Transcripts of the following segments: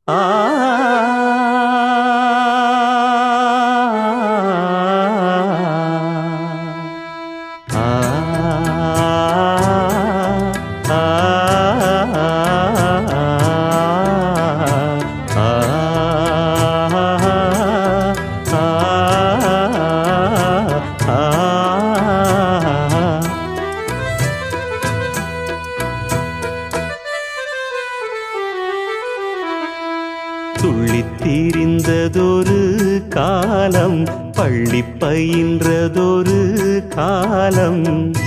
துள்ளித் தீரிந்ததொரு காலம் பள்ளி பயின்றதொரு காலம்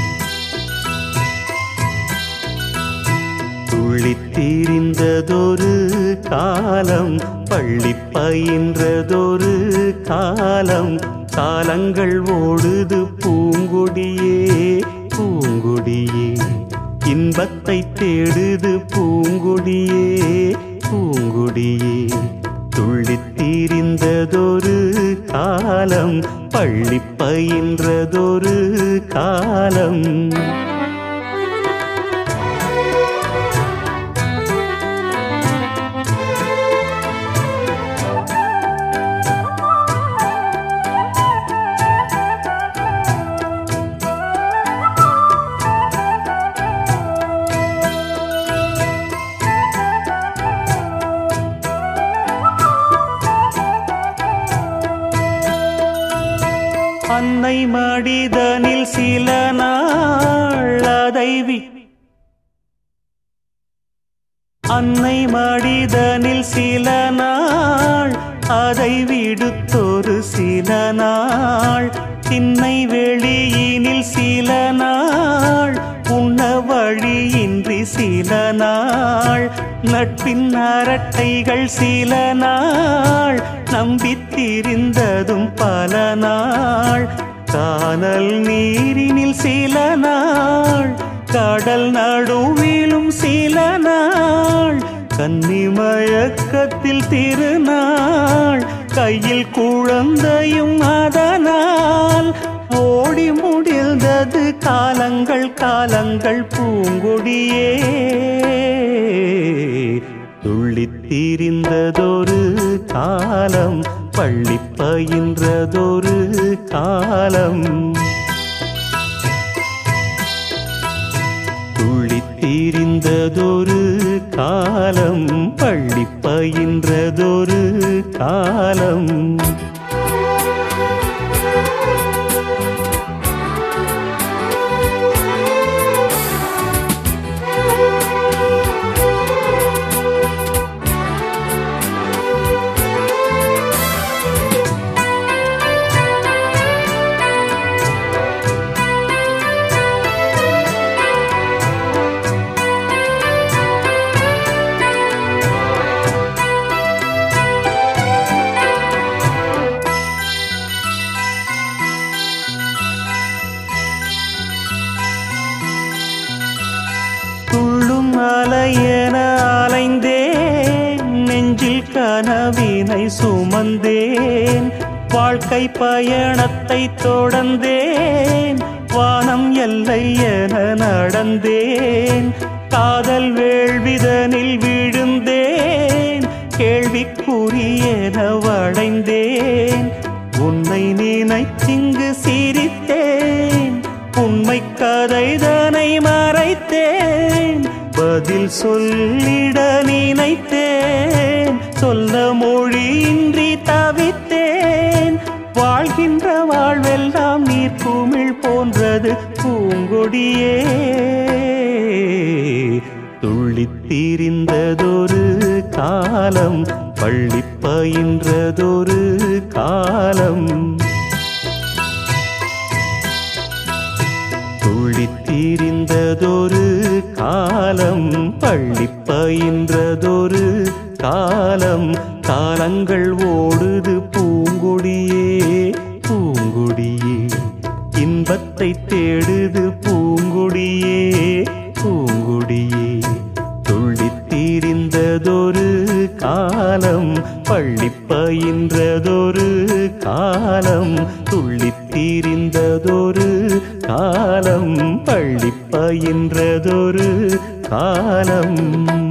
துள்ளித் தீரிந்ததொரு காலம் பள்ளி பயின்றதொரு காலம் காலங்கள் ஓடுது பூங்கொடியே பூங்கொடியே இன்பத்தை தேடுது பூங்கொடியே பூங்குடியே துள்ளித் தீரிந்ததொரு காலம் பள்ளி பயின்றதொரு காலம் அன்னை மடிதனில் சில நாள் அதை வி- அன்னை மடிதனில் சில நாள் அதை விடுத்தொரு சில நாள் திண்ணை வெளியினில் சில நாள் உண்ண வழியின்றி சில நாள் நட்பின் அரட்டைகள் சில நாள் நம்பித் திரிந்ததும் பல நாள் கானல் நீரினில் சில நாள் கடல் நடுவிலும் சில நாள் கன்னிமயக்கத்தில் திருநாள் கையில் குழந்தையும் அதனால் ஓடி முடிந்தது காலங்கள் காலங்கள் பூங்கொடியே துள்ளித் தீரிந்ததொரு காலம் பள்ளி பயின்றதொரு காலம் துள்ளித் தீரிந்ததொரு காலம் பள்ளி பயின்றதொரு காலம் துள்ளும் அலையென அலைந்தேன் நெஞ்சில் கனவினை சுமந்தேன் வாழ்க்கை பயணத்தை தொடர்ந்தேன் வானம் எல்லை என நடந்தேன் காதல் வேள்விதனில் விழுந்தேன் கேள்விக்குரியென வளைந்தேன் உன்னை நினைத்திங்கு சிரித்தேன் உண்மை கதைதனை மறைத்தேன் பதில் சொல்லிட நினைத்தேன் சொல்ல மொழியின்றி தவித்தேன் வாழ்கின்ற வாழ்வெல்லாம் நீர் குமிழ் போன்றது பூங்கொடியே துள்ளித் தீரிந்ததொரு காலம் பள்ளி பயின்றதொரு காலம் துள்ளித் தீரிந்ததொரு காலம் பள்ளி பயின்றதொரு காலம் காலங்கள் ஓடுது பூங்கொடியே பூங்கொடியே இன்பத்தை தேடுது பூங்கொடியே பூங்கொடியே துள்ளித் தீரிந்ததொரு காலம் பள்ளி பயின்றதொரு காலம் துள்ளித் தீரிந்ததொரு காலம் பள்ளி பயின்றதொரு காலம்